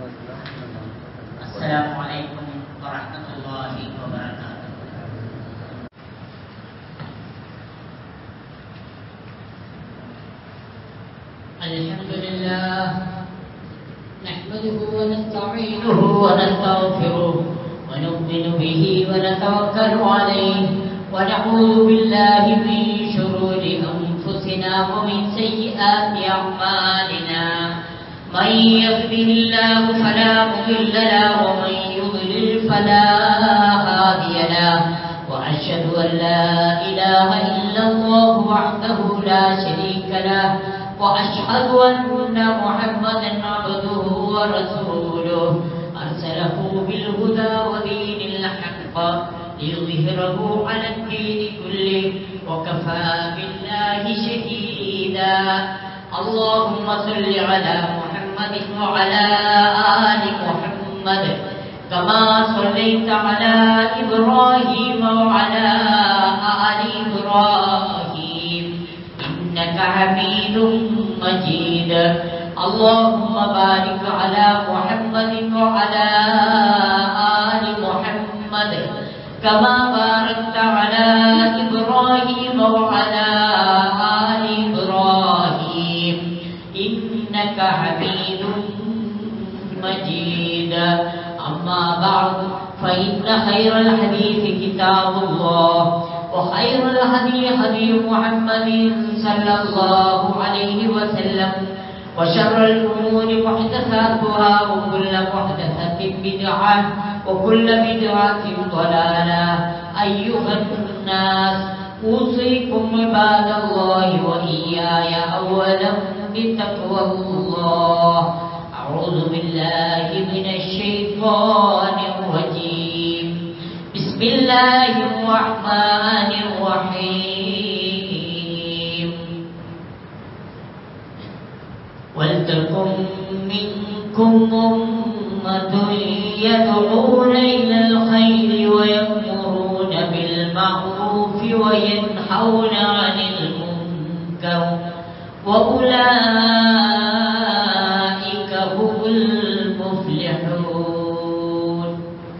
السلام عليكم ورحمة الله وبركاته الحمد لله نحمده ونستعينه ونستغفره ونؤمن به ونتوكل عليه ونعوذ بالله من شرور أنفسنا ومن سيئات أعمالنا من يهده الله فلا مضل له ومن يضلل فلا هادي له وأشهد أن لا إله إلا الله وحده لا شريك له وأشهد أن محمدا عبده ورسوله أرسله بالهدى ودين الحق ليظهره على الدين كله وكفى بالله شهيدا اللهم صل على محمد وعلى آل محمد كما صليت على إبراهيم وعلى آل إبراهيم إنك حميد مجيد اللهم بارك على محمد وعلى آل محمد كما باركت على إبراهيم وعلى آل إبراهيم إنك حميد مجيد أما بعد فإن خير الحديث كتاب الله وخير الهدي هدي محمد صلى الله عليه وسلم وشر الأمور محدثاتها وكل محدثة بدعة وكل بدعة ضلالة أيها الناس أوصيكم عباد الله وإياي أولا بتقوى الله أعوذ بالله من الشيطان الرجيم بسم الله الرحمن الرحيم ولتكن منكم أمة يدعون إلى الخير ويأمرون بالمعروف وينحون عن المنكر وأولئك هم المفلحون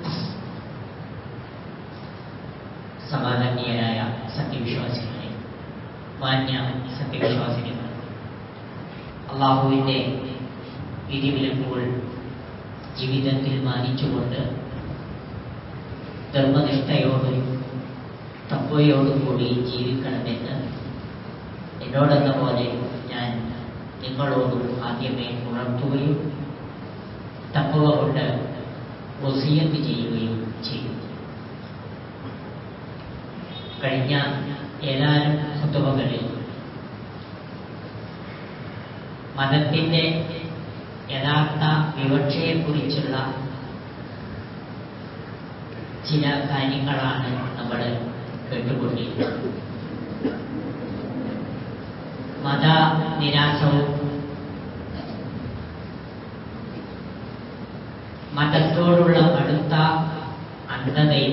സമാധാനീയരായ സത്യവിശ്വാസികളെ മാന്യ സത്യവിശ്വാസികൾ അള്ളാഹുവിൻ്റെ വിധിവിലക്കുകൾ ജീവിതത്തിൽ മാനിച്ചുകൊണ്ട് ധർമ്മനിഷ്ഠയോടും തത്വയോടും കൂടി ജീവിക്കണമെന്ന് എന്നോടെന്ന പോലെ ഞാൻ നിങ്ങളോടും ആദ്യമേ ഉണർത്തുകയും തത്വ കൊണ്ട് വസീയത്ത് ചെയ്യുകയും ചെയ്തു കഴിഞ്ഞ ഏതാനും കുത്തുവകളിൽ മതത്തിൻ്റെ യഥാർത്ഥ വിവക്ഷയെക്കുറിച്ചുള്ള ചില കാര്യങ്ങളാണ് നമ്മൾ കേട്ടുകൊണ്ടിരിക്കുന്നത് മത നിരാശവും മതത്തോടുള്ള അടുത്ത അന്ധതയും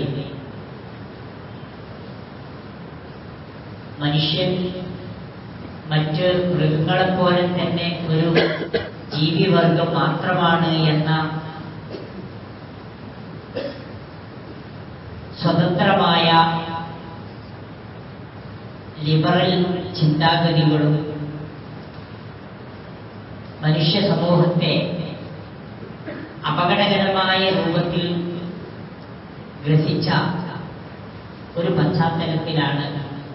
മനുഷ്യൻ മറ്റ് മൃഗങ്ങളെപ്പോലെ തന്നെ ഒരു ജീവിവർഗം മാത്രമാണ് എന്ന സ്വതന്ത്രമായ ലിബറൽ ചിന്താഗതികളും മനുഷ്യ സമൂഹത്തെ അപകടകരമായ രൂപത്തിൽ ഗ്രസിച്ച ഒരു പശ്ചാത്തലത്തിലാണ്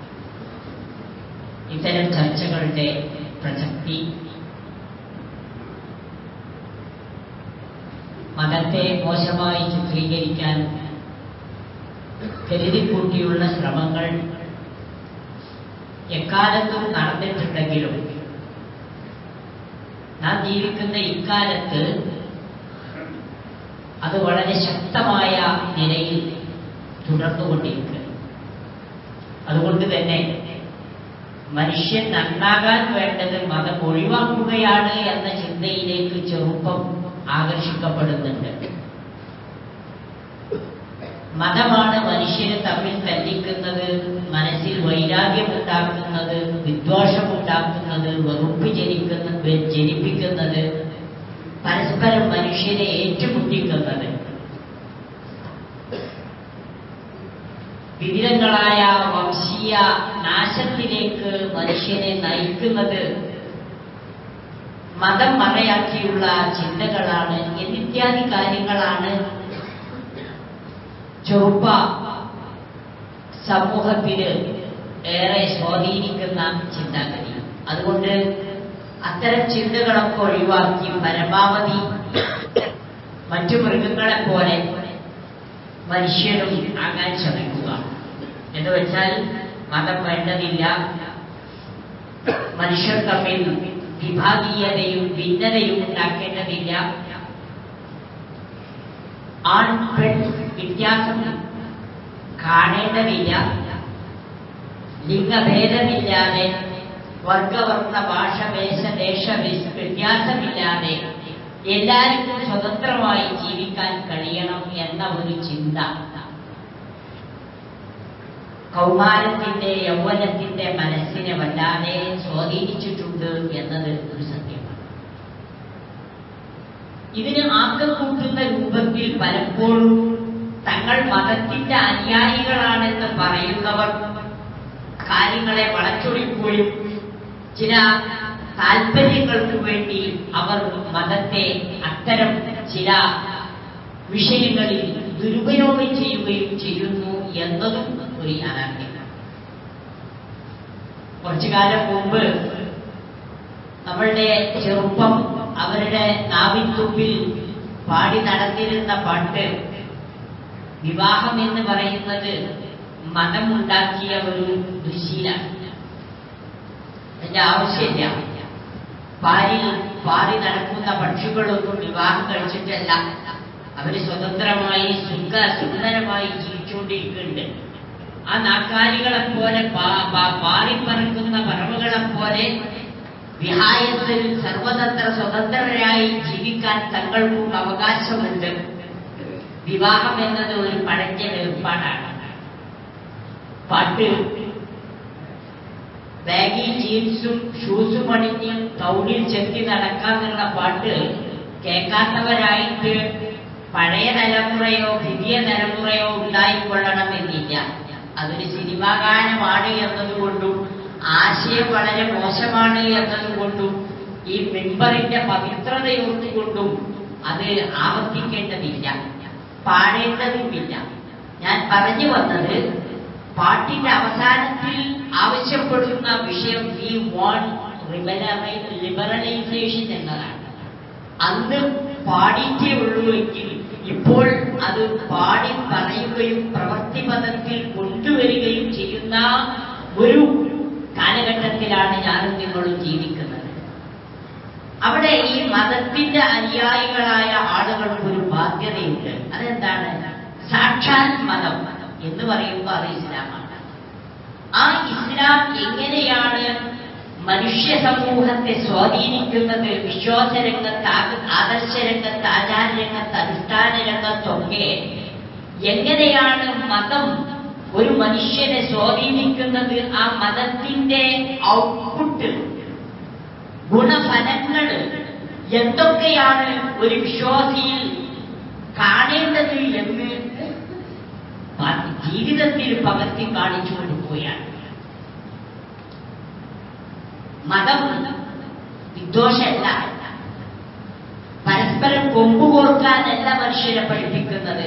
ഇത്തരം ചർച്ചകളുടെ പ്രസക്തി മതത്തെ മോശമായി ചിത്രീകരിക്കാൻ കരുതിക്കൂട്ടിയുള്ള ശ്രമങ്ങൾ എക്കാലത്തും നടന്നിട്ടുണ്ടെങ്കിലും നാം ജീവിക്കുന്ന ഇക്കാലത്ത് അത് വളരെ ശക്തമായ നിലയിൽ തുടർന്നുകൊണ്ടിരിക്കുക അതുകൊണ്ട് തന്നെ മനുഷ്യൻ നന്നാകാൻ വേണ്ടത് മതം ഒഴിവാക്കുകയാണ് എന്ന ചിന്തയിലേക്ക് ചെറുപ്പം ആകർഷിക്കപ്പെടുന്നുണ്ട് മതമാണ് മനുഷ്യരെ തമ്മിൽ തല്ലിക്കുന്നത് മനസ്സിൽ വൈരാഗ്യമുണ്ടാക്കുന്നത് വിദ്വേഷമുണ്ടാക്കുന്നത് വെറുപ്പ് ജനിക്കുന്ന ജനിപ്പിക്കുന്നത് പരസ്പരം മനുഷ്യരെ ഏറ്റുമുട്ടിക്കുന്നത് വിവിധങ്ങളായ വംശീയ നാശത്തിലേക്ക് മനുഷ്യനെ നയിക്കുന്നത് മതം മറയാക്കിയുള്ള ചിന്തകളാണ് എന്നിത്യാദി കാര്യങ്ങളാണ് ചെറുപ്പ സമൂഹത്തിന് ഏറെ സ്വാധീനിക്കുന്ന ചിന്താഗതി അതുകൊണ്ട് അത്തരം ചിന്തകളൊക്കെ ഒഴിവാക്കി പരമാവധി മറ്റു മൃഗങ്ങളെ പോലെ മനുഷ്യരും ആകാൻ ശ്രമിക്കുക എന്ന് വെച്ചാൽ മതം വേണ്ടതില്ല മനുഷ്യർ തമ്മിൽ വിഭാഗീയതയും ഭിന്നതയും ഉണ്ടാക്കേണ്ടതില്ല ആൺ പെൺ വ്യത്യാസം കാണേണ്ടതില്ല ലിംഗഭേദമില്ലാതെ വർഗവർണ്ണ ഭാഷ വേഷ ദേശ വിസ് വ്യത്യാസമില്ലാതെ എല്ലാവർക്കും സ്വതന്ത്രമായി ജീവിക്കാൻ കഴിയണം എന്ന ഒരു ചിന്ത കൗമാരത്തിന്റെ യൗവനത്തിന്റെ മനസ്സിനെ വല്ലാതെ സ്വാധീനിച്ചിട്ടുണ്ട് എന്നത് ഒരു സത്യമാണ് ഇതിന് ആക്കം കൂട്ടുന്ന രൂപത്തിൽ പലപ്പോഴും തങ്ങൾ മതത്തിന്റെ അനുയായികളാണെന്ന് പറയുന്നവർ കാര്യങ്ങളെ വളച്ചൊടിക്കുകയും ചില താല്പര്യങ്ങൾക്ക് വേണ്ടി അവർ മതത്തെ അത്തരം ചില വിഷയങ്ങളിൽ ദുരുപയോഗം ചെയ്യുകയും ചെയ്യുന്നു എന്നതും ഒരു യാഥാർത്ഥ്യമാണ് കുറച്ചു കാലം മുമ്പ് നമ്മളുടെ ചെറുപ്പം അവരുടെ നാവിത്തുമ്പിൽ പാടി നടന്നിരുന്ന പാട്ട് വിവാഹം എന്ന് പറയുന്നത് മതമുണ്ടാക്കിയ ഒരു ദുശീലാണ് അതിന്റെ ആവശ്യമില്ല പാരിൽ പാറി നടക്കുന്ന പക്ഷികളൊന്നും വിവാഹം കഴിച്ചിട്ടല്ല അവര് സ്വതന്ത്രമായി സുഖ സുന്ദരമായി ജീവിച്ചുകൊണ്ടിരിക്കുന്നുണ്ട് ആ നാക്കാലികളെ പോലെ പാറിപ്പറക്കുന്ന പറവുകളെ പോലെ വിഹായത്തിൽ സർവതന്ത്ര സ്വതന്ത്രരായി ജീവിക്കാൻ തങ്ങൾക്കും അവകാശമുണ്ട് വിവാഹം എന്നത് ഒരു പഴഞ്ഞ വേർപാടാണ് പാട്ട് ബാഗി ജീൻസും ഷൂസും അണിഞ്ഞ് ടൗണിൽ ചെത്തി നടക്കാന്നുള്ള പാട്ട് കേൾക്കാത്തവരായിട്ട് പഴയ തലമുറയോ പുതിയ തലമുറയോ ഉണ്ടായിക്കൊള്ളണമെന്നില്ല അതൊരു സിനിമാ ഗാനമാണ് എന്നതുകൊണ്ടും ആശയം വളരെ മോശമാണ് എന്നതുകൊണ്ടും ഈ മെമ്പറിന്റെ പവിത്രതയോർത്തുകൊണ്ടും അത് ആവർത്തിക്കേണ്ടതില്ല പാടേണ്ടതുമില്ല ഞാൻ പറഞ്ഞു വന്നത് പാട്ടിന്റെ അവസാനത്തിൽ ആവശ്യപ്പെടുന്ന വിഷയം വി വാണ്ട് ലിബറലൈസേഷൻ എന്നതാണ് അന്ന് പാടിയിട്ടേ ഉള്ളൂ എങ്കിൽ ഇപ്പോൾ അത് പാടി പറയുകയും പ്രവൃത്തി പദത്തിൽ കൊണ്ടുവരികയും ചെയ്യുന്ന ഒരു കാലഘട്ടത്തിലാണ് ഞാനും നിങ്ങളും ജീവിക്കുന്നത് അവിടെ ഈ മതത്തിന്റെ അനുയായികളായ ആളുകൾക്ക് ഒരു ബാധ്യതയുണ്ട് അതെന്താണ് സാക്ഷാൽ മതം എന്ന് പറയുമ്പോൾ അത് ഇസ്ലാമാണ് ആ ഇസ്ലാം എങ്ങനെയാണ് മനുഷ്യ സമൂഹത്തെ സ്വാധീനിക്കുന്നത് വിശ്വാസരംഗത്ത് ആക- ആദർശരംഗത്ത് ആചാരരംഗത്ത് അനുഷ്ഠാന രംഗത്തൊക്കെ എങ്ങനെയാണ് മതം ഒരു മനുഷ്യനെ സ്വാധീനിക്കുന്നത് ആ മതത്തിന്റെ ഔട്ട്പുട്ട് ഗുണഫലങ്ങൾ എന്തൊക്കെയാണ് ഒരു വിശ്വാസിയിൽ കാണേണ്ടത് എന്ന് പ- ജീവിതത്തിൽ പകർത്തി കാണിച്ചു കൊടുക്കുകയാണ് മതം വിദ്വേഷമല്ല പരസ്പരം കൊമ്പുകോർക്കാനല്ല മനുഷ്യരെ പഠിപ്പിക്കുന്നത്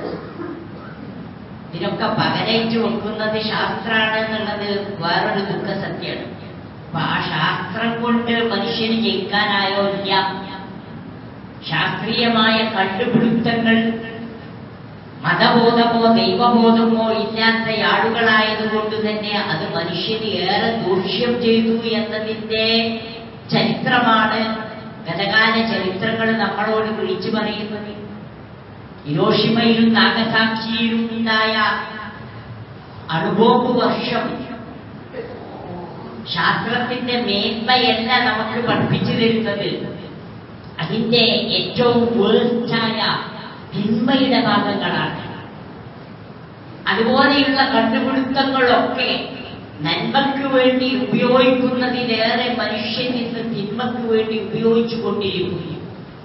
ഇതിനൊക്കെ പകരേറ്റ് വെക്കുന്നത് ശാസ്ത്രാണ് എന്നുള്ളത് വേറൊരു ദുഃഖ സത്യമാണ് അപ്പൊ ആ ശാസ്ത്രം കൊണ്ട് മനുഷ്യന് ജയിക്കാനായോ ഇല്ല ശാസ്ത്രീയമായ കണ്ടുപിടുത്തങ്ങൾ മതബോധമോ ദൈവബോധമോ ഇല്ലാത്ത ആളുകളായതുകൊണ്ട് തന്നെ അത് മനുഷ്യന് ഏറെ ദൂഷ്യം ചെയ്തു എന്നതിന്റെ ചരിത്രമാണ് ഗതകാല ചരിത്രങ്ങൾ നമ്മളോട് വിളിച്ചു പറയുന്നത് ഹിരോഷിമയിലും നാഗസാക്ഷിയിലും ഉണ്ടായ അണുബോംബ് വർഷം ശാസ്ത്രത്തിന്റെ മേന്മയല്ല നമുക്ക് പഠിപ്പിച്ചു തരുന്നത് അതിന്റെ ഏറ്റവും വേഴ്സ്റ്റായ തിന്മയുടെ ഭാഗങ്ങളാണ് അതുപോലെയുള്ള കണ്ടുപിടുത്തങ്ങളൊക്കെ നന്മയ്ക്ക് വേണ്ടി ഉപയോഗിക്കുന്നതിലേറെ മനുഷ്യൻ ഇന്ന് തിന്മയ്ക്ക് വേണ്ടി ഉപയോഗിച്ചു കൊണ്ടിരിക്കുന്നു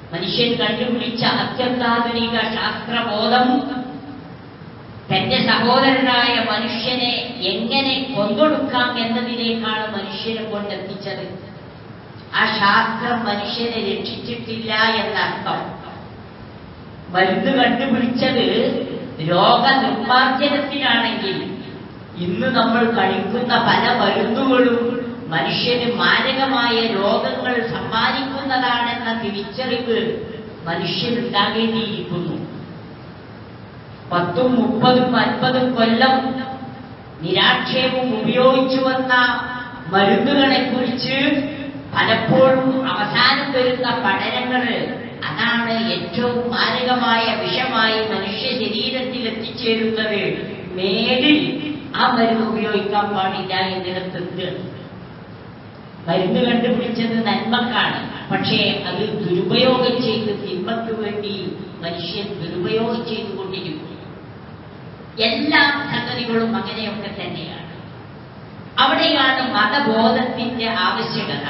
മനുഷ്യൻ കണ്ടുപിടിച്ച അത്യന്താധുനിക ശാസ്ത്രബോധം തന്റെ സഹോദരനായ മനുഷ്യനെ എങ്ങനെ കൊന്നൊടുക്കാം എന്നതിലേക്കാണ് മനുഷ്യനെ കൊണ്ടെത്തിച്ചത് ആ ശാസ്ത്രം മനുഷ്യനെ രക്ഷിച്ചിട്ടില്ല എന്നർത്ഥം മരുന്ന് കണ്ടുപിടിച്ചത് രോഗനിർമ്മാർജ്ജനത്തിനാണെങ്കിൽ ഇന്ന് നമ്മൾ കഴിക്കുന്ന പല മരുന്നുകളും മനുഷ്യന് മാരകമായ രോഗങ്ങൾ സമ്മാനിക്കുന്നതാണെന്ന തിരിച്ചറിവ് മനുഷ്യനുണ്ടാകേണ്ടിയിരിക്കുന്നു പത്തും മുപ്പതും അൻപതും കൊല്ലം നിരാക്ഷേപം ഉപയോഗിച്ചു വന്ന മരുന്നുകളെ കുറിച്ച് പലപ്പോഴും അവസാനം വരുന്ന പഠനങ്ങൾ അതാണ് ഏറ്റവും മാരകമായ വിഷമായി മനുഷ്യ ശരീരത്തിൽ എത്തിച്ചേരുന്നത് മേലിൽ ആ മരുന്ന് ഉപയോഗിക്കാൻ പാടില്ല എന്നിടത്തുണ്ട് മരുന്ന് കണ്ടുപിടിച്ചത് നന്മക്കാണ് പക്ഷേ അത് ദുരുപയോഗം ചെയ്ത് തിന്മയ്ക്ക് വേണ്ടി മനുഷ്യൻ ദുരുപയോഗം ചെയ്തുകൊണ്ടിരിക്കുന്നു എല്ലാ സംഗതികളും അങ്ങനെയൊക്കെ തന്നെയാണ് അവിടെയാണ് മതബോധത്തിന്റെ ആവശ്യകത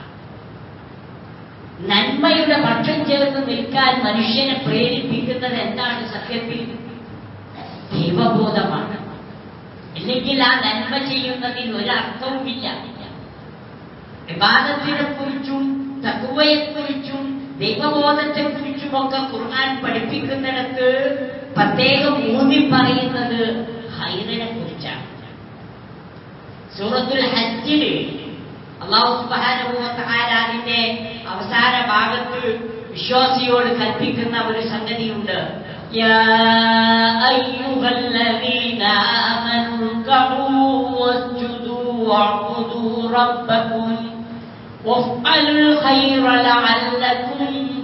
നന്മയുടെ പക്ഷം ചേർന്ന് നിൽക്കാൻ മനുഷ്യനെ പ്രേരിപ്പിക്കുന്നത് എന്താണ് സത്യത്തിൽ ദൈവബോധമാണ് അല്ലെങ്കിൽ ആ നന്മ ചെയ്യുന്നതിന് ഒരർത്ഥവുമില്ല വിവാദത്തിനെ കുറിച്ചും തക്കുവയെക്കുറിച്ചും ദൈവബോധത്തെക്കുറിച്ചുമൊക്കെ ഖുർആൻ പഠിപ്പിക്കുന്നിടത്ത് പ്രത്യേകം ഊന്നി പറയുന്നത് ഹൈറിനെ കുറിച്ചാണ് സൂറത്തുൽ ഹജ്ജില് അള്ളാഹു സുബാനുഭവത്താരാതിന്റെ അവസാന ഭാഗത്ത് വിശ്വാസിയോട് കൽപ്പിക്കുന്ന ഒരു സംഗതിയുണ്ട് يا أيها الذين آمنوا اركعوا واسجدوا واعبدوا ربكم وافعلوا الخير لعلكم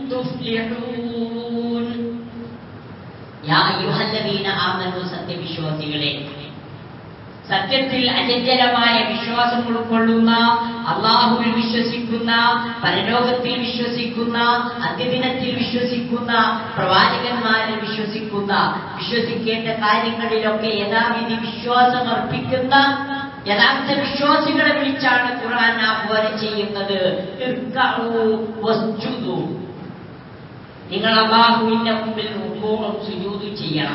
تفلحون يا أيها الذين آمنوا സത്യവിശ്വാസികളെ സത്യത്തിൽ അചഞ്ചലമായ വിശ്വാസം ഉൾക്കൊള്ളുന്ന അള്ളാഹുവിൽ വിശ്വസിക്കുന്ന പരലോകത്തിൽ വിശ്വസിക്കുന്ന അന്ത്യദിനത്തിൽ വിശ്വസിക്കുന്ന പ്രവാചകന്മാരിൽ വിശ്വസിക്കുന്ന വിശ്വസിക്കേണ്ട കാര്യങ്ങളിലൊക്കെ യഥാവിധി വിശ്വാസം അർപ്പിക്കുന്ന യഥാർത്ഥ വിശ്വാസികളെ വിളിച്ചാണ് ഖുർആൻ ആഹ്വാനം ചെയ്യുന്നത് ഇർക്കഊ വസ്ജുദൂ. നിങ്ങൾ അള്ളാഹുവിന്റെ മുമ്പിൽ റുക്കോളും സുജൂദും ചെയ്യണം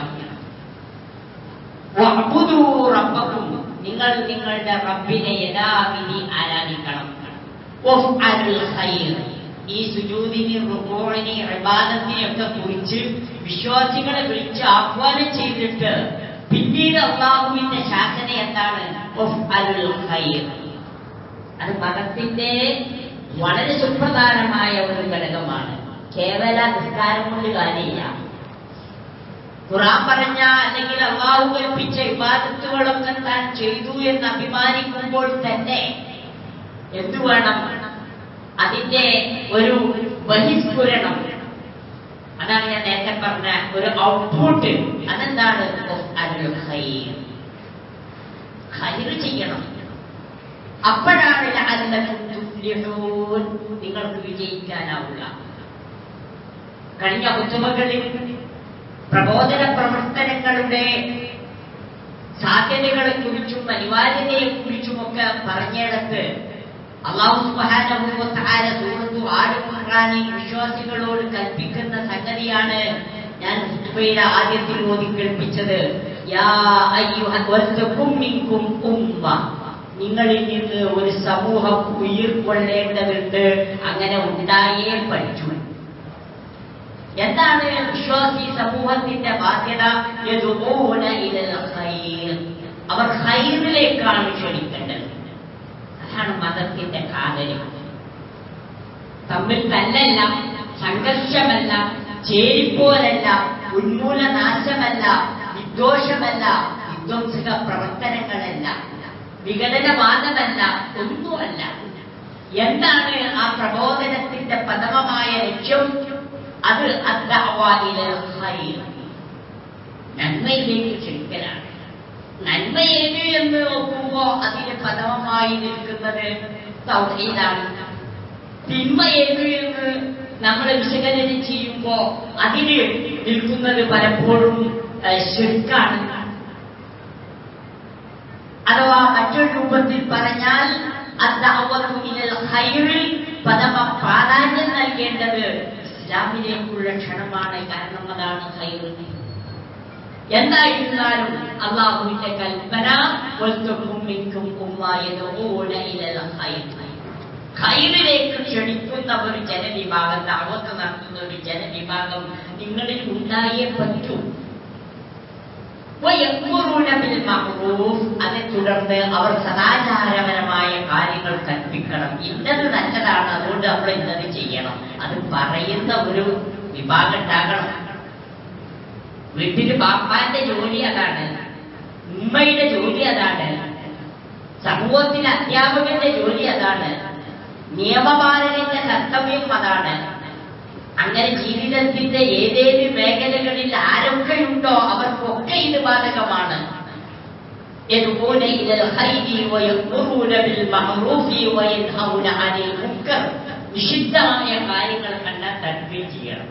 വഅ്ബുദൂ റബ്ബക്കും നിങ്ങൾ നിങ്ങളുടെ റബ്ബിനെ യഥാവിധി ആരാധിക്കണം വഫ്അലുൽ ഖൈർ ഈ സുജൂദിനെ റുക്കോഴിനെ ഇബാദത്തിനെയൊക്കെ കുറിച്ച് വിശ്വാസികളെ വിളിച്ച് ആഹ്വാനം ചെയ്തിട്ട് പിന്നീട് അള്ളാഹുവിന്റെ ശാസന എന്താണ് വഫ്അലുൽ ഖൈർ അത് മതത്തിന്റെ വളരെ സുപ്രധാനമായ ഒരു ഘടകമാണ് കേവല നിസ്കാരം കൊണ്ട് കാര്യമില്ല ഖുറാൻ പറഞ്ഞ അല്ലെങ്കിൽ അള്ളാഹു കൽപ്പിച്ച ഇബാദത്തുകളൊക്കെ താൻ ചെയ്തു എന്ന് അഭിമാനിക്കുമ്പോൾ തന്നെ എന്തു വേണം അതിന്റെ ഒരു ബഹിസ്ഫുരണം അതാണ് ഞാൻ നേരത്തെ പറഞ്ഞ ഒരു ഔട്ട്പുട്ട് അതെന്താണ് അരുൾ ഖൈർ ഖൈർ ചെയ്യണം അപ്പോഴാണ് ലഅല്ലക്കും തുഫ്ലിഹൂൻ നിങ്ങൾക്ക് വിജയിക്കാനാവുക കഴിഞ്ഞ കുത്തുമകളിൽ പ്രബോധന പ്രവർത്തനങ്ങളുടെ സാധ്യതകളെ കുറിച്ചും അനിവാര്യതയെ കുറിച്ചുമൊക്കെ പറഞ്ഞിടത്ത് അള്ളാഹു സുബാനുഭവത്താര സൂറത്തു ആട് ഖുർആനിൽ വിശ്വാസികളോട് കൽപ്പിക്കുന്ന സംഗതിയാണ് ഞാൻ ഹുത്തുബയുടെ ആദ്യത്തിൽ ഓതി കേൾപ്പിച്ചത് യാ അയ്യുഹ വൽതകും മിൻകും ഉമ്മ നിങ്ങളിൽ നിന്ന് ഒരു സമൂഹം ഉയിർക്കൊള്ളേണ്ടതുണ്ട് അങ്ങനെ ഉണ്ടായേ പഠിച്ചു എന്താണ് വിശ്വാസി സമൂഹത്തിന്റെ ബാധ്യത യദുഊന ഇലൽ ഖൈർ അവർ ഖൈറിലേക്കാണ് ക്ഷണിക്കേണ്ടത് അതാണ് മതത്തിന്റെ കാതല് തമ്മിൽ തല്ലല്ല സംഘർഷമല്ല ചേരിപ്പോരല്ല ഉന്മൂലനാശമല്ല വിദ്വേഷമല്ല വിധ്വംസക പ്രവർത്തനങ്ങളല്ല വിഘടനവാദമല്ല ഒന്നുമല്ല എന്താണ് ആ പ്രബോധനത്തിന്റെ പദമമായ ലക്ഷ്യം അത് അദ്ദഅവാഇലൽ ഖൈർ നന്മയിലേക്ക് ക്ഷണിക്കലാണ് നന്മ ഏത് എന്ന് നോക്കുമ്പോ അതിന് പദമമായി നിൽക്കുന്നത് തൗഹീദാണ് തിന്മ ഏത് എന്ന് നമ്മൾ വിശകലനം ചെയ്യുമ്പോ അതിന് നിൽക്കുന്നത് പലപ്പോഴും ശിർക്കാണ് അഥവാ മറ്റൊരു രൂപത്തിൽ പറഞ്ഞാൽ അദ്ദഅവത്തു ഇലൽ ഖൈറിൽ പരമ പ്രാധാന്യം നൽകേണ്ടത് ഇസ്ലാമിലേക്കുള്ള ക്ഷണമാണ് കാരണം അതാണ് ഹൈറ് എന്തായിരുന്നാലും അള്ളാഹുവിന്റെ കൽപ്പന വൽതകും മിൻകും ഉമ്മായദഊന ഇലൽ ഖൈർ ഖൈറിലേക്ക് ക്ഷണിക്കുന്ന ഒരു ജനവിഭാഗം ദഅവത്ത് നടത്തുന്ന ഒരു ജനവിഭാഗം നിങ്ങളിൽ ഉണ്ടായേ പറ്റൂ വയഅ്മുറൂന ബിൽ മഅ്റൂഫ് അതേ തുടർന്ന് അവർ സദാചാരപരമായ കാര്യങ്ങൾ കൽപ്പിക്കണം ഇന്നത് നല്ലതാണ് അതുകൊണ്ട് നമ്മൾ ഇന്നത് ചെയ്യണം അത് പറയുന്ന ഒരു വിഭാഗം ഉണ്ടാകണം വീട്ടിൽ ബാപ്പാന്റെ ജോലി അതാണ് ഉമ്മയുടെ ജോലി അതാണ് സമൂഹത്തിലെ അധ്യാപകന്റെ ജോലി അതാണ് നിയമപാലകന്റെ കർത്തവ്യം അതാണ് അങ്ങനെ ജീവിതത്തിന്റെ ഏതേത് മേഖലകളിൽ ആരൊക്കെയുണ്ടോ അവർക്കൊക്കെ ഇത് ബാധകമാണ് يدعون إلى الخير ويأمرون بالمعروف وينهون عن المنكر നിഷിദ്ധമായ കാര്യങ്ങൾ കണ്ടാൽ തടുക്കുകയും ചെയ്യണം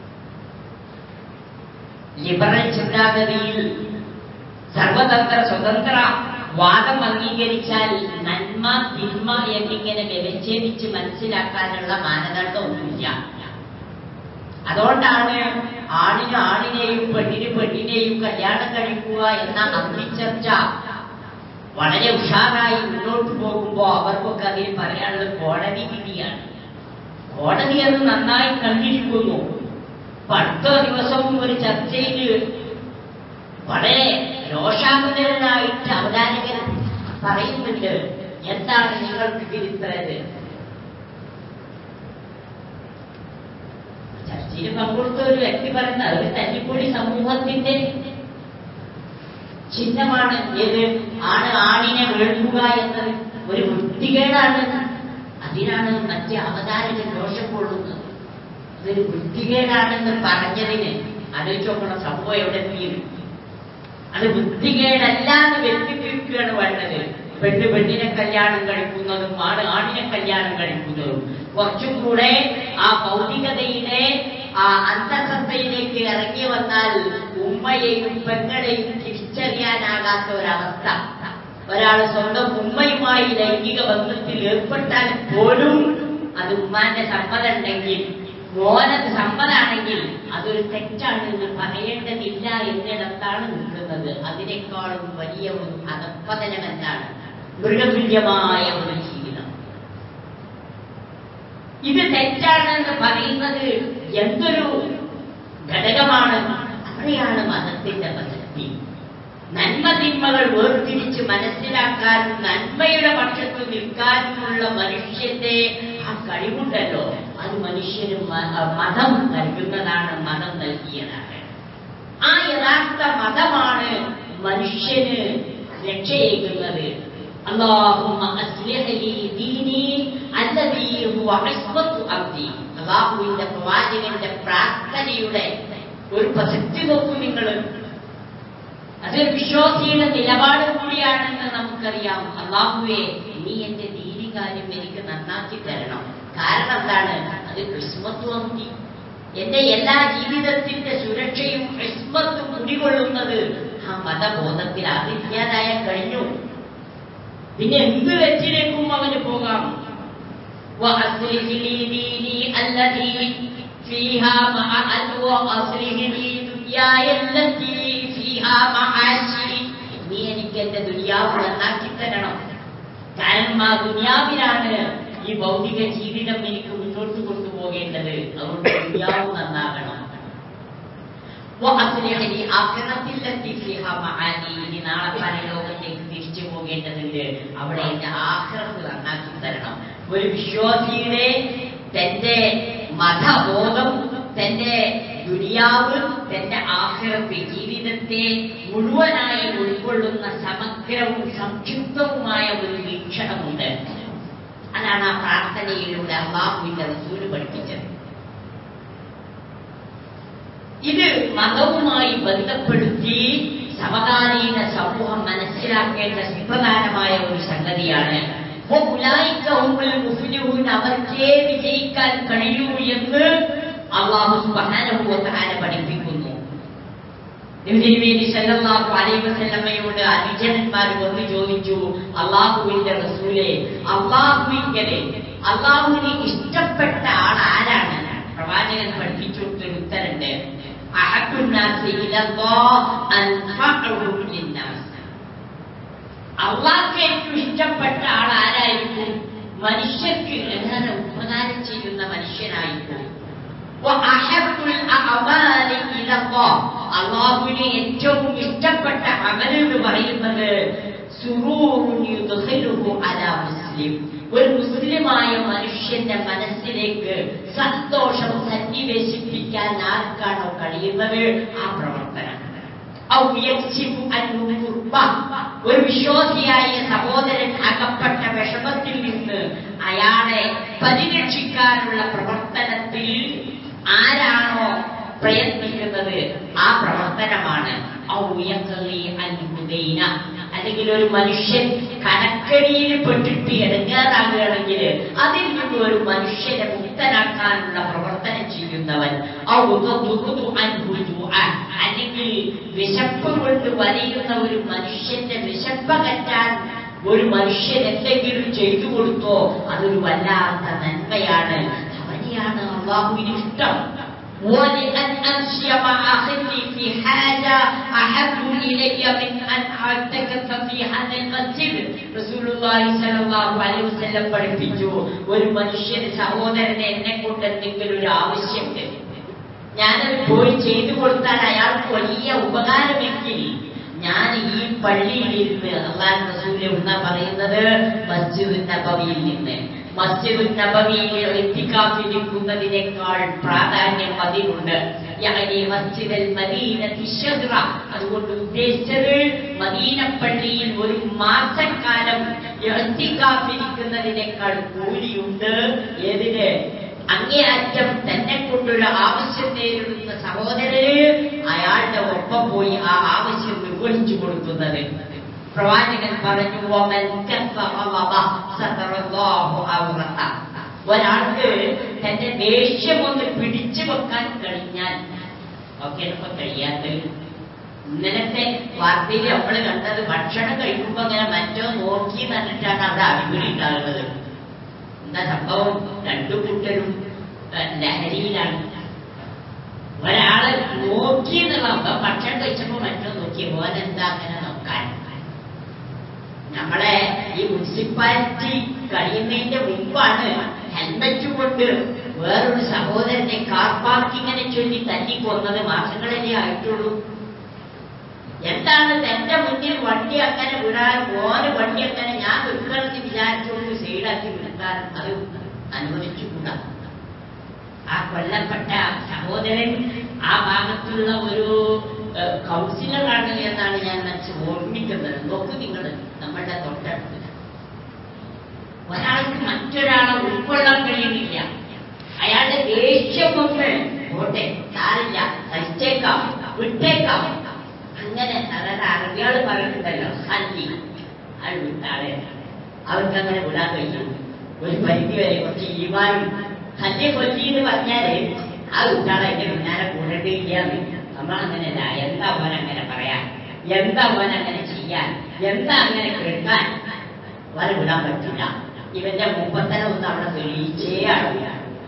ലിബറൽ ചിന്താഗതിയിൽ സർവതന്ത്ര സ്വതന്ത്ര വാദം അംഗീകരിച്ചാൽ നന്മ തിന്മ എന്നിങ്ങനെ വ്യവച്ഛേദിച്ച് മനസ്സിലാക്കാനുള്ള മാനദണ്ഡമൊന്നുമില്ല അതുകൊണ്ടാണ് ആണിന് ആണിനെയും പെണ്ണിന് പെണ്ണിനെയും കല്യാണം കഴിക്കുക എന്ന അന്തിച്ചർച്ച വളരെ ഉഷാറായി മുന്നോട്ട് പോകുമ്പോൾ അവർക്കൊക്കെ അതിൽ പറയാനുള്ളത് കോടതി വിധിയാണ് കോടതി അത് നന്നായി കണ്ടിരിക്കുന്നു ഇപ്പൊ അടുത്ത ദിവസവും ഒരു ചർച്ചയിൽ വളരെ രോഷാകുലനായിട്ട് അവതാരകൻ പറയുന്നുണ്ട് എന്താണ് നിങ്ങൾക്ക് ഇതിരിത്തത് ചർച്ചയിൽ പങ്കെടുത്ത ഒരു വ്യക്തി പറയുന്ന ഒരു തല്ലിപ്പൊടി സമൂഹത്തിന്റെ ചിഹ്നമാണ് ഏത് ആണ് ആണിനെ വേൾക്കുക എന്നത് ഒരു വൃത്തികേടാണ് അതിനാണ് മറ്റേ അവതാരകൻ രോഷക്കൊള്ളുന്നത് ഇതൊരു വൃത്തികേടാണെന്ന് പറഞ്ഞതിന് ആലോചിച്ച് നോക്കണം സംഭവം എവിടെ എത്തിയിരുന്നു അത് വൃത്തികേടല്ല എന്ന് വ്യക്തിപ്പിക്കുകയാണ് വേണ്ടത് പെണ്ണ് പെണ്ണിനെ കല്യാണം കഴിക്കുന്നതും ആണ് ആണിനെ കല്യാണം കഴിക്കുന്നതും കുറച്ചും കൂടെ ആ ഭൗതികതയുടെ ആ അന്തസത്തയിലേക്ക് ഇറങ്ങി വന്നാൽ ഉമ്മയെയും പെങ്ങളെയും തിരിച്ചറിയാനാകാത്ത ഒരവസ്ഥ ഒരാൾ സ്വന്തം ഉമ്മയുമായി ലൈംഗിക ബന്ധത്തിൽ ഏർപ്പെട്ടാൽ പോലും അത് ഉമ്മാന്റെ സമ്മതം ഉണ്ടെങ്കിൽ മോനത് സമ്മതാണെങ്കിൽ അതൊരു തെറ്റാണ് എന്ന് പറയേണ്ടതില്ല എന്നിടത്താണ് നിൽക്കുന്നത് അതിനേക്കാളും വലിയ ഒരു അധപ്പതനം എന്താണ് മൃഗതുല്യമായ ഒരു ജീവിതം ഇത് തെറ്റാണെന്ന് പറയുന്നത് എന്തൊരു ഘടകമാണ് അവിടെയാണ് മതത്തിന്റെ പ്രസക്തി നന്മ തിന്മകൾ വേർതിരിച്ച് മനസ്സിലാക്കാനും നന്മയുടെ പക്ഷത്ത് നിൽക്കാനുമുള്ള മനുഷ്യന്റെ ആ കഴിവുണ്ടല്ലോ അത് മനുഷ്യന് മ- ആ മതം നൽകുന്നതാണ് മതം നൽകിയതാണ് ആ യഥാർത്ഥ മതമാണ് മനുഷ്യന് രക്ഷയേകുന്നത് اللهم أصلح لي ديني الذي هو عصمة أرضي അള്ളാഹുവിന്റെ പ്രവാചകന്റെ പ്രാർത്ഥനയുടെ ഒരു പ്രസക്തി നോക്കൂ നിങ്ങൾ അതൊരു വിശ്വാസിയുടെ നിലപാട് കൂടിയാണെന്ന് നമുക്കറിയാം അള്ളാഹുവെ നീ എന്റെ ദീനി കാര്യം എനിക്ക് നന്നാക്കി തരണം കാരണം എന്താണ് അത് ക്രിസ്മത്വം എന്റെ എല്ലാ ജീവിതത്തിന്റെ സുരക്ഷയും ക്രിസ്മത്തും കുടികൊള്ളുന്നത് ആ മതബോധത്തിൽ അതില്ലാതായ കഴിഞ്ഞു പിന്നെ എന്ത് വെച്ചിലേക്കും അവന് പോകാം وأصلح لي ديني الذي فيها مع وأصلح لي دنياي التي فيها معاشي നീ എനിക്ക് എന്റെ ദുനിയാവ് നന്നാക്കി തരണം കാരണം ആ ദുനിയാവിലാണ് ഈ ഭൗതിക ജീവിതം എനിക്ക് മുന്നോട്ട് കൊണ്ടുപോകേണ്ടത് അതുകൊണ്ട് ദുനിയാവ് നന്നാകണം وأصلح لي آخرتي التي فيها معاني ഇനി നാളെ പരലോകത്തേക്ക് തിരിച്ചു പോകേണ്ടതുണ്ട് അവിടെ എന്റെ ആഖിറത്ത് നന്നാക്കി തരണം ഒരു വിശ്വാസിയുടെ തന്റെ മതബോധം തന്റെ ദുനിയാവ് തന്റെ ആഖിറത്ത് ജീവിതത്തെ മുഴുവനായി ഉൾക്കൊള്ളുന്ന സമഗ്രവും സംക്ഷിപ്തവുമായ ഒരു വീക്ഷണമുണ്ട് അതാണ് ആ പ്രാർത്ഥനയിലൂടെ അള്ളാഹുവിന്റെ റസൂല് പഠിപ്പിച്ചത് ഇത് മതവുമായി ബന്ധപ്പെടുത്തി സമകാലീന സമൂഹം മനസ്സിലാക്കേണ്ട സുപ്രധാനമായ ഒരു സംഗതിയാണ് وَأُولَٰئِكَ هُمُ الْمُفْلِحُونَ അവർക്കേ വിജയിക്കാൻ കഴിയൂ എന്ന് അള്ളാഹു സുബ്ഹാനഹു വ തആല പഠിപ്പിക്കുന്നു നബിതിരുമേനി സല്ലല്ലാഹു അലൈഹി വസല്ലമയോട് അനുജനന്മാർ വന്ന് ചോദിച്ചു അള്ളാഹുവിന്റെ റസൂലെ അള്ളാഹുവിങ്കലെ അള്ളാഹുവിന് ഇഷ്ടപ്പെട്ട ആൾ ആരാണ് പ്രവാചകൻ പഠിപ്പിച്ചു കൊടുത്തൊരു ഉത്തരണ്ട് അഹബുന്നാസി ഇലല്ലാഹ് അൻഫഅഹും ലിന്നാസ് അള്ളാഹ്ക്ക് ഏറ്റവും ഇഷ്ടപ്പെട്ട ആൾ ആരായിരിക്കും മനുഷ്യർക്ക് ഏറെ ഉപകാരം ചെയ്യുന്ന മനുഷ്യനായിരിക്കും വഅഹബ്ബുൽ അഅമാലി ഇലല്ലാഹ് അള്ളാഹുവിന് ഏറ്റവും ഇഷ്ടപ്പെട്ട അമൽ എന്ന് പറയുന്നത് സുറൂറുൻ യുദ്ഖിലുഹു അലാ മുസ്ലിം ഒരു മുസ്ലിമായ മനുഷ്യന്റെ മനസ്സിലേക്ക് സന്തോഷം സന്നിവേശിപ്പിക്കാൻ ആർക്കാണോ കഴിയുന്നത് ആ പ്രവർത്തനം ഔ യക്ഷിഫു അൻഹു കുർബ. ഒരു വിശ്വാസിയായ സഹോദരൻ അകപ്പെട്ട വിഷമത്തിൽ നിന്ന് അയാളെ പരിരക്ഷിക്കാനുള്ള പ്രവർത്തനത്തിൽ ആരാണോ പ്രയത്നിക്കുന്നത് ആ പ്രവർത്തനമാണ് ഔ യഖ്ലി അൻഹു ദൈന. അല്ലെങ്കിൽ ഒരു മനുഷ്യൻ കടക്കടിയിൽ പെട്ടിട്ട് ഇടങ്ങാറാകുകയാണെങ്കിൽ അതിൽ നിന്ന് ഒരു മനുഷ്യനെ മുക്തനാക്കാനുള്ള പ്രവർത്തനം ചെയ്യുന്നവൻ ഔ തദ്ഖുദു അൻഹു ജുഅ. അല്ലെങ്കിൽ വിശപ്പ് കൊണ്ട് വലയുന്ന ഒരു മനുഷ്യന്റെ വിശപ്പകറ്റാൻ ഒരു മനുഷ്യൻ എന്തെങ്കിലും ചെയ്തു കൊടുത്തോ അതൊരു വല്ലാത്ത നന്മയാണ് അവനെയാണ് അള്ളാഹുവിന് ഇഷ്ടം ولأن أمشي مع أخي في حاجة أحب إلي من أن أعتكف في هذا المسجد رسول الله صلى الله عليه وسلم പഠിപ്പിച്ചു ഒരു മനുഷ്യന് സഹോദരനെ എന്നെ കൊണ്ട് എന്തെങ്കിലും ഒരു ആവശ്യമുണ്ട് ഞാനത് പോയി ചെയ്തു കൊടുത്താൽ അയാൾക്ക് വലിയ ഉപകാരമെങ്കിൽ ഞാൻ ഈ പള്ളിയിൽ ഇരുന്ന് അള്ളാൻ റസൂൽ എന്നാ പറയുന്നത് മസ്ജിദ് നബവിയിൽ നിന്ന് മസ്ജിദ് നബവിയിൽ എത്തിക്കാത്തിരിക്കുന്നതിനേക്കാൾ പ്രാധാന്യം അതിനുണ്ട് യഅനി മസ്ജിദൽ മദീനത്തി ശദ്റ അതുകൊണ്ട് ഉദ്ദേശിച്ചത് മദീന പള്ളിയിൽ ഒരു മാസക്കാലം എത്തിക്കാത്തിരിക്കുന്നതിനേക്കാൾ കൂലിയുണ്ട് ഏതിന് അങ്ങേയറ്റം തന്നെ കൊണ്ടൊരു ആവശ്യം നേരിടുന്ന സഹോദരന് അയാളുടെ ഒപ്പം പോയി ആ ആവശ്യം നിർവഹിച്ചു കൊടുക്കുന്നത് പ്രവാചകൻ പറഞ്ഞു "വമൻ കഫറ വബ സതറല്ലാഹു ഔറത." ഒരാൾക്ക് തന്റെ ദേഷ്യം ഒന്ന് പിടിച്ചു വെക്കാൻ കഴിഞ്ഞാൽ ഒക്കെ ഇപ്പൊ കഴിയാത്തത് ഇന്നലത്തെ വാർത്തയിൽ നമ്മൾ കണ്ടത് ഭക്ഷണം കഴിക്കുമ്പോ അങ്ങനെ മറ്റോ നോക്കി തന്നിട്ടാണ് അവിടെ അടിപിടി ഉണ്ടാകുന്നത് എന്താ സംഭവം രണ്ടു കൂട്ടരും ഏഹ്, ലഹരിയിലാണ് ഒരാള് നോക്കി എന്നുള്ള ഭക്ഷണം കഴിച്ചപ്പോ മറ്റോ നോക്കി ഓൻ എന്താ അങ്ങനെ നോക്കാൻ നമ്മളെ ഈ മുനിസിപ്പാലിറ്റി കഴിയുന്നതിന്റെ മുമ്പാണ് ഹെൽമറ്റ് കൊണ്ട് വേറൊരു സഹോദരനെ കാർ പാർക്കിങ്ങിനെ ചൊല്ലി തല്ലിക്കൊന്നത് മാസങ്ങളല്ലേ ആയിട്ടുള്ളൂ എന്താണ് തന്റെ മുന്നിൽ വണ്ടി അങ്ങനെ വിടാൻ ഓന് വണ്ടി അങ്ങനെ ഞാൻ വിൽക്കണമെന്ന് വിചാരിച്ചുകൊണ്ട് സൈഡാക്കി വിൽക്കാൻ അത് അനുവദിച്ചുകൂടാ ആ കൊല്ലപ്പെട്ട സഹോദരൻ ആ ഭാഗത്തുള്ള ഒരു ഏഹ്, കൗൺസിലറാണ് എന്നാണ് ഞാൻ മനസ്സിൽ ഓർമ്മിക്കുന്നത് നോക്കൂ നിങ്ങൾ നമ്മളുടെ തൊട്ടടുത്ത് ഒരാൾക്ക് മറ്റൊരാളെ ഉൾക്കൊള്ളാൻ കഴിയുന്നില്ല അയാളുടെ ദേഷ്യം കൊണ്ട് പോട്ടെ സാരില്ല സഹിച്ചേക്കാം വിട്ടേക്കാം അങ്ങനെ സാധാരണ അറബിയാള് പറയുന്നുണ്ടല്ലോ ഹല്ലി അത് വിട്ടാളെ അവർക്ക് അങ്ങനെ വിടാൻ കഴിയും ഒരു പരിധി വരെ കുറച്ച് ഈമാനും ഹല്ലെ കൊല്ലി എന്ന് പറഞ്ഞാല് ആ വിട്ടാളെ എന്റെ പിന്നാലെ കൂടേണ്ടിയില്ല നമ്മളങ്ങനെയല്ല എന്താ പോൻ അങ്ങനെ പറയാൻ എന്താ പോൻ അങ്ങനെ ചെയ്യാൻ എന്താ അങ്ങനെ കേൾക്കാൻ വരെ വിടാൻ പറ്റില്ല ഇവന്റെ മുപ്പത്തനെ ഒന്ന് അവിടെ തെളിയിച്ചേ ആളില്ല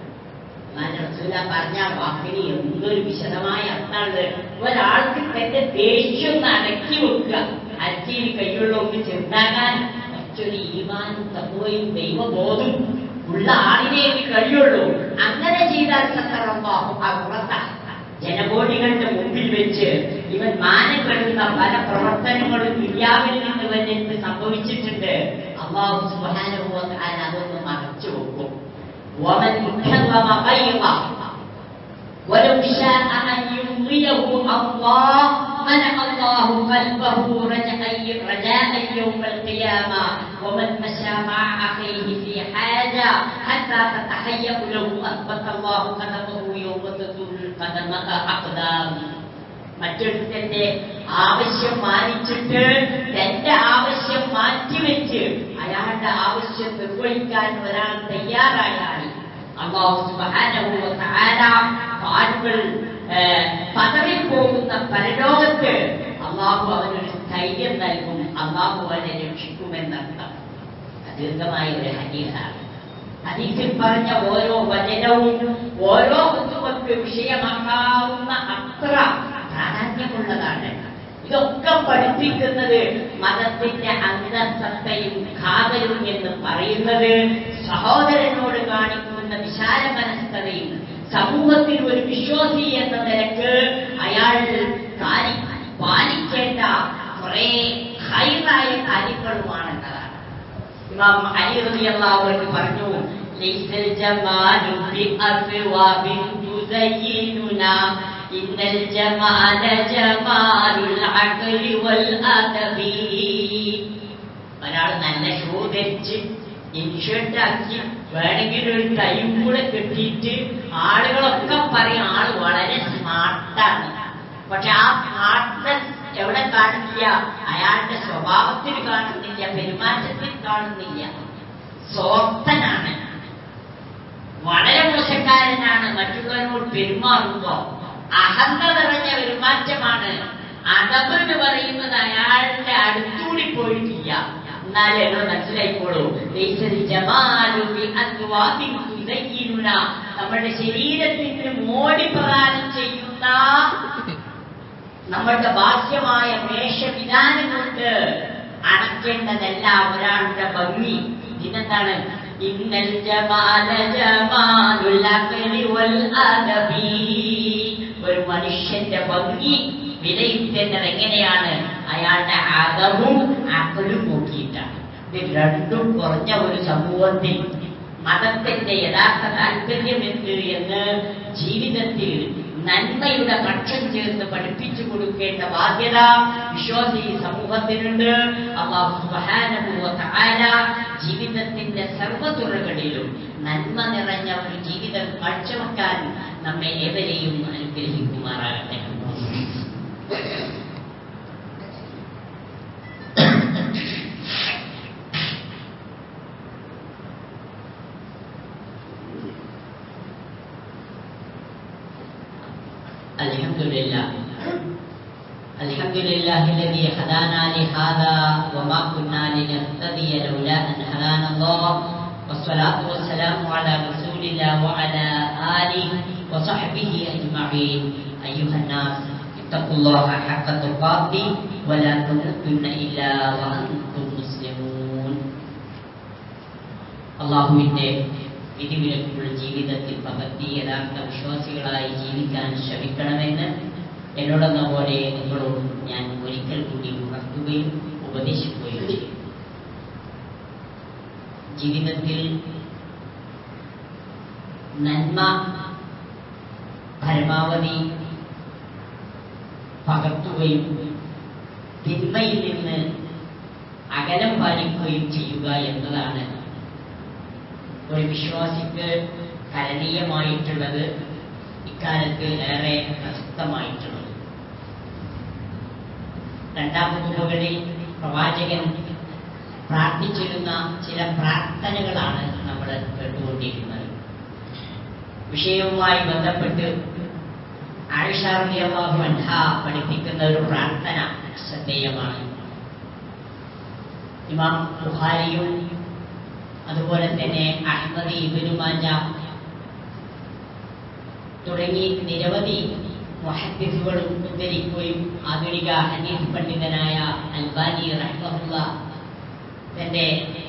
റസൂല പറഞ്ഞ ആ വാക്കിന് എന്തൊരു വിശദമായ അർത്ഥാണ് ഒരാൾക്ക് തന്റെ ദേഷ്യം ഒന്ന് അടക്കി വെക്കുക അരച്ചിയിൽ കൈയുള്ള ഒന്ന് ചെറുതാകാൻ മറ്റൊരു ഈമാനും തത്വയും ദൈവബോധം ഉള്ള ആളിനെ എനിക്ക് കഴിയുള്ളൂ അങ്ങനെ ചെയ്താൽ സത്തറല്ലാഹു അവർത്ത ജനകോടികളുടെ മുമ്പിൽ വെച്ച് ഇവൻ മാനപ്പെടുന്ന പല പ്രവർത്തനങ്ങളും ദുര്യാവിൽ നിന്ന് വന്നിട്ട് സംഭവിച്ചിട്ടുണ്ട് അള്ളാഹു സുബ്ഹാനഹു വ തആല അതൊന്ന് മറച്ചു വെക്കും ومن كظم غيظه ولو شاء أن يمضيه الله منع الله قلبه رجاء رجاء يوم القيامة ومن مشى مع أخيه في حاجة حتى تتهيأ له أثبت الله قدمه يوم تزول قدمك أقدام മറ്റൊരുത്തന്റെ ആവശ്യം മാനിച്ചിട്ട് തന്റെ ആവശ്യം മാറ്റിവെച്ച് അയാളുടെ ആവശ്യം നിർവഹിക്കാൻ ഒരാൾ തയ്യാറായാൽ അള്ളാഹു സുബ്ഹാനഹു വ തആല കാലുകൾ ഏഹ്, പതറിപ്പോകുന്ന പരലോകത്ത് അള്ളാഹു അവനൊരു ധൈര്യം നൽകും അള്ളാഹു അവനെ രക്ഷിക്കുമെന്നർത്ഥം ദീർഘമായ ഒരു ഹദീസാണ് ഹദീസിൽ പറഞ്ഞ ഓരോ വചനവും ഓരോ നമുക്ക് വിഷയമാക്കാവുന്ന അത്ര പ്രാധാന്യമുള്ളതാണ് ഇതൊക്കെ പഠിപ്പിക്കുന്നത് മതത്തിന്റെ അന്തസത്തയും കാതലും എന്ന് പറയുന്നത് സഹോദരനോട് കാണിക്കുന്ന വിശാല മനസ്കതയും സമൂഹത്തിൽ ഒരു വിശ്വാസി എന്ന നിലക്ക് അയാൾ കാലി പാലിക്കേണ്ട കുറെ ഹൈറായ കാര്യങ്ങളുമാണെന്നതാണ് ഇമാം അലി റളിയല്ലാഹു അൻഹു പറഞ്ഞു ലൈസൽ ജമാലു ബി അഫ്വാബിൻ തുസയ്യിനുനാ ഇന്നൽ ജമാല ജമാലുൽ അഖ്ലി വൽ അദബി ഒരാൾ നല്ല ഷൂ ധരിച്ച് ഇൻഷർട്ട് ആക്കി വേണമെങ്കിൽ ഒരു ടൈം കൂടെ കെട്ടിയിട്ട് ആളുകളൊക്കെ പറയും ആൾ വളരെ സ്മാർട്ടാണ് പക്ഷെ ആ സ്മാർട്ട്നെസ് എവിടെ കാണില്ല അയാളുടെ സ്വഭാവത്തിൽ കാണുന്നില്ല പെരുമാറ്റത്തിൽ കാണുന്നില്ല സ്വാർത്ഥനാണ് വളരെ മോശക്കാരനാണ് മറ്റുള്ളവരോട് പെരുമാറുമ്പോ അഹന്ത നിറഞ്ഞ പെരുമാറ്റമാണ് അതബ് എന്ന് പറയുന്നത് അയാളുടെ അടുത്തൂടി പോയിട്ടില്ല എന്നാലേ നിങ്ങൾ മനസ്സിലായിക്കോളൂ ലൈസൽ ജമാലു ബി അസ്വാദിൻ തുസയ്യിനുന. നമ്മുടെ ശരീരത്തിന് മോടി പ്രദാനം ചെയ്യുന്ന നമ്മളുടെ ബാഹ്യമായ വേഷവിധാനം കൊണ്ട് അടക്കേണ്ടതല്ല ഒരാളുടെ ഭംഗി പിന്നെന്താണ് ഇന്നൽ ജമാല ജമാലുൽ അഖ്ലി വൽ അദബി ഒരു മനുഷ്യന്റെ ഭംഗി വിലയിരുത്തേണ്ടത് എങ്ങനെയാണ് അയാളുടെ അകവും അകലും നോക്കിയിട്ടാണ് ഇത് രണ്ടും കുറഞ്ഞ ഒരു സമൂഹത്തിൽ മതത്തിന്റെ യഥാർത്ഥ താല്പര്യം എന്ത് എന്ന് ജീവിതത്തിൽ നന്മയുടെ പക്ഷം ചേർന്ന് പഠിപ്പിച്ചു കൊടുക്കേണ്ട ബാധ്യത വിശ്വാസി സമൂഹത്തിനുണ്ട് അള്ളാഹു സുബ്ഹാനഹു വ തആല ജീവിതത്തിന്റെ സർവ്വതുറകളിലും നന്മ നിറഞ്ഞ ഒരു ജീവിതം കാഴ്ചവെക്കാൻ നമ്മെ ഏവരെയും അനുഗ്രഹിക്കുമാറാകട്ടെ الحمد لله الحمد لله الذي هدانا لهذا وما كنا لنهتدي لولا أن هدانا الله والصلاة والسلام على رسول الله وعلى آله وصحبه أجمعين أيها الناس اتقوا الله حق تقاته ولا تموتن إلا وأنتم مسلمون അള്ളാഹുവിന്റെ വിധിവിലക്കുള്ള ജീവിതത്തിൽ പകർത്തി യഥാർത്ഥ വിശ്വാസികളായി ജീവിക്കാൻ ശ്രമിക്കണമെന്ന് എന്നോടെന്ന പോലെ നിങ്ങളോട് ഞാൻ ഒരിക്കൽ കൂടി ഉണർത്തുകയും ഉപദേശിക്കുകയും ചെയ്യും ജീവിതത്തിൽ നന്മ പരമാവധി പകർത്തുകയും തിന്മയിൽ നിന്ന് അകലം പാലിക്കുകയും ചെയ്യുക എന്നതാണ് ഒരു വിശ്വാസിക്ക് കരണീയമായിട്ടുള്ളത് ഇക്കാലത്ത് ഏറെ പ്രസക്തമായിട്ടുള്ളത് രണ്ടാം മുഖകളിൽ പ്രവാചകൻ പ്രാർത്ഥിച്ചിരുന്ന ചില പ്രാർത്ഥനകളാണ് നമ്മൾ കേട്ടുകൊണ്ടിരുന്നത് വിഷയവുമായി ബന്ധപ്പെട്ട് ആയിഷാറിയാഹു അൻഹ പഠിപ്പിക്കുന്ന ഒരു പ്രാർത്ഥന ശ്രദ്ധേയമാണ് ഇമാം ബുഹാരിയും അതുപോലെ തന്നെ അഹമ്മദ് ഇബിനു മാജ തുടങ്ങി നിരവധി മുഹദ്ദിസുകളും ഉദ്ധരിക്കുകയും ആധുനിക ഹനീഫ് പണ്ഡിതനായ അൽബാനി റഹ്മുള്ള തന്റെ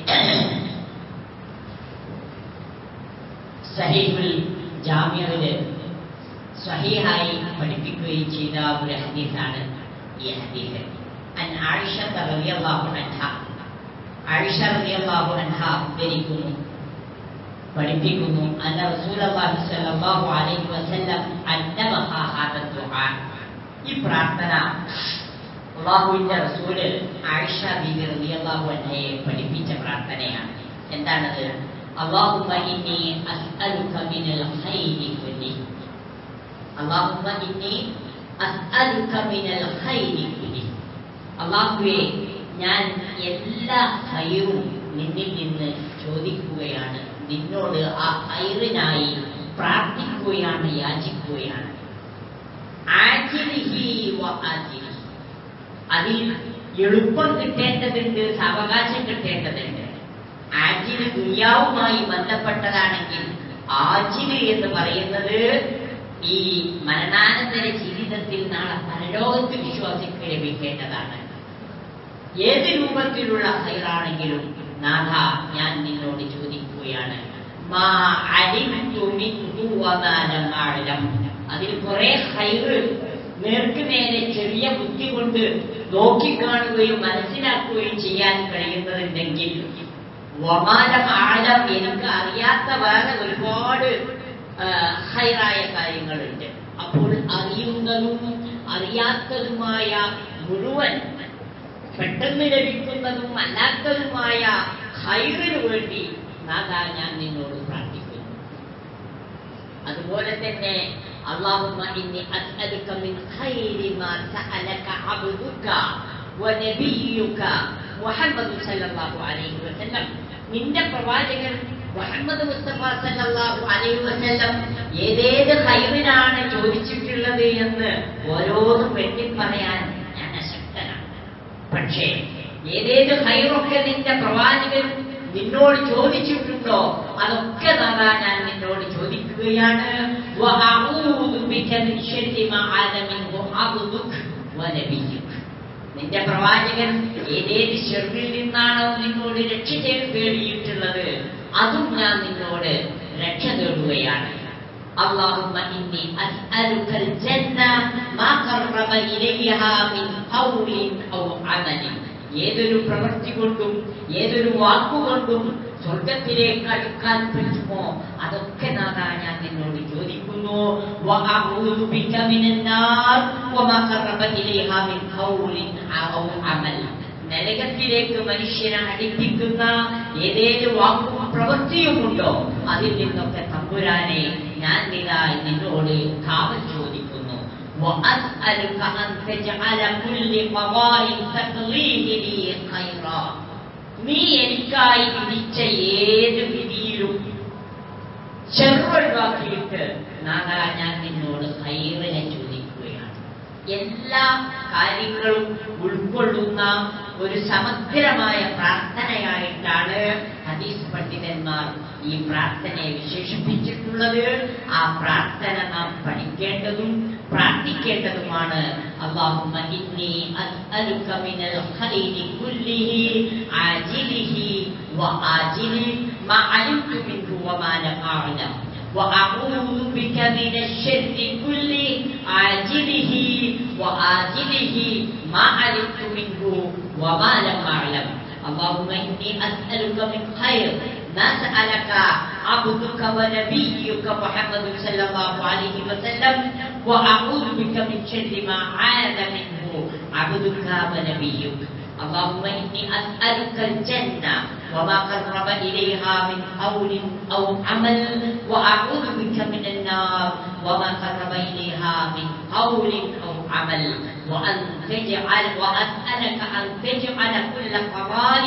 സഹീഫുൽ ജാമ്യവില് സഹീഹായി പഠിപ്പിക്കുകയും ചെയ്ത ഒരു ഹദീസാണ് ഈ ഹദീസ് അൻ ആയിഷ റളിയല്ലാഹു അൻഹ ആയിഷ റളിയല്ലാഹു അൻഹ ഉദ്ധരിക്കുന്നു പഠിപ്പിക്കുന്നു അന്ന റസൂലുള്ളാഹി സ്വല്ലല്ലാഹു അലൈഹി വസല്ലം അന്നമഹ ഹാദ ദുആ ഈ പ്രാർത്ഥന അള്ളാഹുവിന്റെ റസൂല് ആയിഷ ബീബി റളിയല്ലാഹു അൻഹയെ പഠിപ്പിച്ച പ്രാർത്ഥനയാണ് എന്താണത് അല്ലാഹുമ്മ ഇന്നി അസ്അലുക മിനൽ ഖൈരി കുല്ലി അല്ലാഹുമ്മ ഇന്നി അസ്അലുക മിനൽ ഖൈരി കുല്ലി അള്ളാഹുവേ ഞാൻ എല്ലാ ഹൈറും നിന്നിൽ നിന്ന് ചോദിക്കുകയാണ് നിന്നോട് ആ ഹൈറിനായി പ്രാർത്ഥിക്കുകയാണ് യാചിക്കുകയാണ് ആജിലിഹി വ ആജിലിഹി. അതിൽ എളുപ്പം കിട്ടേണ്ടതുണ്ട് സാവകാശം കിട്ടേണ്ടതുണ്ട് ആജില് ദുനിയാവുമായി ബന്ധപ്പെട്ടതാണെങ്കിൽ ആജില് എന്ന് പറയുന്നത് ഈ മരണാനന്തര ജീവിതത്തിൽ നാളെ പരലോകത്ത് വിശ്വാസിക്ക് ലഭിക്കേണ്ടതാണ് ഏത് രൂപത്തിലുള്ള ഹൈറാണെങ്കിലും നാഥ ഞാൻ നിന്നോട് ചോദിക്കുകയാണ് മാ അലിംതു മിൻഹു വമാ ലം അഅലം. അതിൽ കുറെ ഹൈറ് നേർക്ക് നേരെ ചെറിയ ബുദ്ധി കൊണ്ട് നോക്കിക്കാണുകയും മനസ്സിലാക്കുകയും ചെയ്യാൻ കഴിയുന്നതുണ്ടെങ്കിൽ വമാലം ആഴം എനിക്ക് അറിയാത്ത വേറെ ഒരുപാട് ആ, ഹൈറായ കാര്യങ്ങളുണ്ട് അപ്പോൾ അറിയുന്നതും അറിയാത്തതുമായ മുഴുവൻ പെട്ടെന്ന് ലഭിക്കുന്നതും അല്ലാത്തതുമായ ഹൈറിന് വേണ്ടി നാഥാ ഞാൻ നിന്നോട് പ്രാർത്ഥിക്കുന്നു അതുപോലെ തന്നെ اللهم إني أسألك من خير ما سألك عبدك ونبيك محمد صلى الله عليه وسلم നിന്റെ പ്രവാചകൻ മുഹമ്മദ് മുസ്തഫ സല്ലല്ലാഹു അലൈഹി വസല്ലം ഏതേത് ഹൈറിനാണ് ചോദിച്ചിട്ടുള്ളത് എന്ന് ഓരോന്നും വെട്ടി പറയാൻ ഞാൻ അശക്തനാണ് പക്ഷേ ഏതേത് ഹൈറൊക്കെ നിന്റെ പ്രവാചകൻ നിന്നോട് ചോദിച്ചിട്ടുണ്ടോ അതൊക്കെ നാദാ ഞാൻ നിന്നോട് ചോദിക്കുകയാണ് വഅഊദു ബിക മിൻ ശർരി മാ ആദ മിൻഹു അബ്ദുക വനബിയ്യുക നിന്റെ പ്രവാചകൻ ഏതേത് ഷെറിൽ നിന്നാണോ നിന്നോട് രക്ഷ ചെയ്ത് തേടിയിട്ടുള്ളത് അതും ഞാൻ നിന്നോട് രക്ഷ തേടുകയാണ് اللهم إني أسألك الجنة ما قرب إليها من قول أو عمل ഏതൊരു പ്രവൃത്തി കൊണ്ടും ഏതൊരു വാക്കുകൊണ്ടും സ്വർഗത്തിലേക്ക് അടുക്കാൻ പറ്റുമോ അതൊക്കെ നാഥാ ഞാൻ നിന്നോട് ചോദിക്കുന്നു وأعوذ بك من النار وما قرب إليها من قول أو عمل നരകത്തിലേക്ക് മനുഷ്യനെ അടുപ്പിക്കുന്ന ഏതേത് വാക്കും പ്രവൃത്തിയുമുണ്ടോ അതിൽ നിന്നൊക്കെ തമ്പുരാനെ ഞാൻ നിതാ നിന്നോട് കാവൽ ചോദിക്കുന്നു وأسألك أن تجعل كل قضاء تقضيه لي خيرا നീ എനിക്കായി വിധിച്ച ഏത് വിധിയിലും ചെറുവഴിവാക്കിയിട്ട് നാദാ ഞാൻ നിന്നോട് ഹൈറിനെ ചോദിക്കുകയാണ് എല്ലാ കാര്യങ്ങളും ഉൾക്കൊള്ളുന്ന ഒരു സമഗ്രമായ പ്രാർത്ഥനയായിട്ടാണ് ഹദീസ് പണ്ഡിതന്മാർ ഈ പ്രാർത്ഥനയെ വിശേഷിപ്പിച്ചിട്ടുള്ളത് ആ പ്രാർത്ഥന നാം പഠിക്കേണ്ടതും പ്രാർത്ഥിക്കേണ്ടതുമാണ് اللهم إني أسألك من الخير كله عاجله وآجله ما علمت منه وما لم أعلم وأعوذ بك من الشر كله عاجله وآجله ما علمت منه وما لم أعلم اللهم إني أسألك من خير ما سألك عبدك ونبيك محمد صلى الله عليه وسلم وأعوذ بك من شر ما عاد منه عبدك ونبيك اللهم إني أسألك الجنة وما قرب إليها من قول أو عمل وأعوذ بك من النار وما قرب إليها من قول أو عمل وأن تجعل وأسألك أن تجعل كل قضاء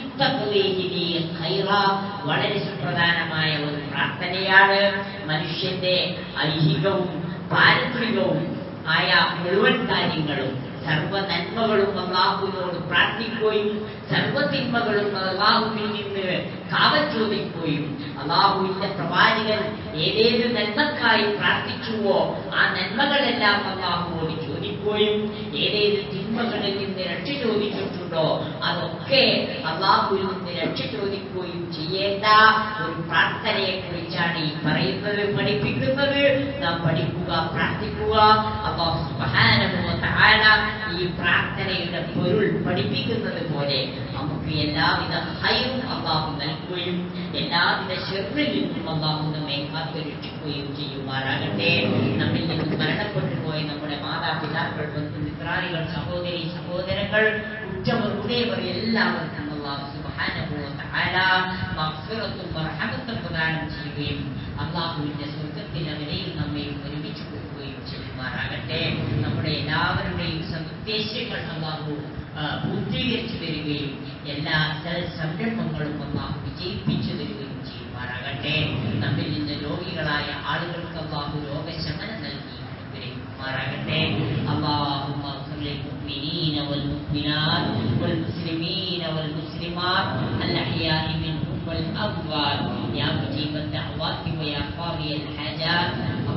تقضيه لي خيرا വളരെ സുപ്രധാനമായ ഒരു പ്രാർത്ഥനയാണ് മനുഷ്യന്റെ ഐഹികവും പാരത്രികവും ആയ മുഴുവൻ കാര്യങ്ങളും സർവ നന്മകളും അള്ളാഹുവിനോട് പ്രാർത്ഥിക്കുകയും സർവ തിന്മകളും അള്ളാഹുവിൽ നിന്ന് കാവൽ ചോദിക്കുകയും അള്ളാഹുവിന്റെ പ്രവാചകൻ ഏതേത് നന്മക്കായി പ്രാർത്ഥിച്ചുവോ ആ നന്മകളെല്ലാം അള്ളാഹുവോട് ചോദിക്കുകയും ഏതേത് തിന്മകളിൽ നിന്ന് രക്ഷ ചോദിച്ചിട്ടുണ്ടോ അതൊക്കെ അള്ളാഹുവിൽ നിന്ന് രക്ഷ ചോദിക്കുകയും ചെയ്യേണ്ട ഒരു പ്രാർത്ഥനയെ കുറിച്ചാണ് ഈ പറയുന്നത് പഠിപ്പിക്കുന്നത് നാം പഠിക്കുക പ്രാർത്ഥിക്കുക അള്ളാഹു സുബ്ഹാനഹു വ തആല ഈ പ്രാർത്ഥനയുടെ പൊരുൾ പഠിപ്പിക്കുന്നത് പോലെ നമുക്ക് എല്ലാവിധ ഹൈറും അള്ളാഹു നൽകുകയും എല്ലാവിധ ഷെറിൽ നിന്നും അള്ളാഹു നമ്മെ കാത്തുരക്ഷിക്കുകയും ചെയ്യുമാറാകട്ടെ നമ്മിൽ നിന്നും മരണപ്പെട്ടു പോയ നമ്മുടെ മാതാപിതാക്കൾ ബന്ധുമിത്രാദികൾ സഹോദരി സഹോദരങ്ങൾ ഉറ്റവർ ഉടയവർ എല്ലാവർക്കും അള്ളാഹു സുബ്ഹാനഹു വ തആല മഗ്ഫിറത്തും റഹമത്തും പ്രദാനം ചെയ്യുകയും അള്ളാഹുവിന്റെ സ്വർഗത്തിൽ അവരെയും നമ്മയും ഒരുമിച്ച് കൊടുക്കുകയും ചെയ്യുമാറാകട്ടെ നമ്മുടെ എല്ലാവരുടെയും സമുദ്ദേശങ്ങൾ അള്ളാഹു ആ, പൂർത്തീകരിച്ചു തരികയും എല്ലാ സൽ സംരംഭങ്ങളും അള്ളാഹു വിജയിപ്പിച്ചു തരികയും ചെയ്യുമാറാകട്ടെ നമ്മിൽ നിന്ന് രോഗികളായ ആളുകൾക്ക് അള്ളാഹു രോഗശമനം നൽകി അനുഗ്രഹിക്കുമാറാകട്ടെ اللهم اغفر للمؤمنين والمؤمنات والمسلمين والمسلمات الأحياء منهم والأموات يا مجيب الدعوات ويا قاضي الحاجات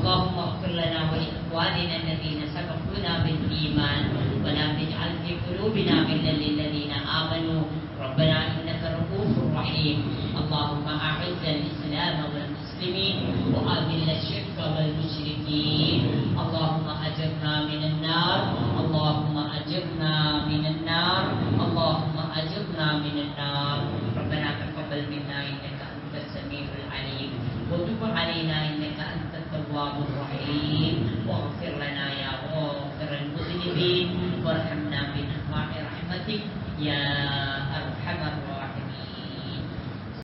اللهم اغفر لنا ولإخواننا الذين سبقونا بالإيمان ولا تجعل في قلوبنا غلا للذين آمنوا ربنا إنك رؤوف رحيم اللهم أعز الإسلام والمسلمين وأذل الشرك والمشركين اللهم أجرنا من النار اللهم أجرنا من النار اللهم أجرنا من النار ربنا تقبل منا إنك أنت السميع العليم وتب علينا إنك أنت التواب الرحيم واغفر لنا يا غافر المذنبين وارحمنا بأنواع رحمتك يا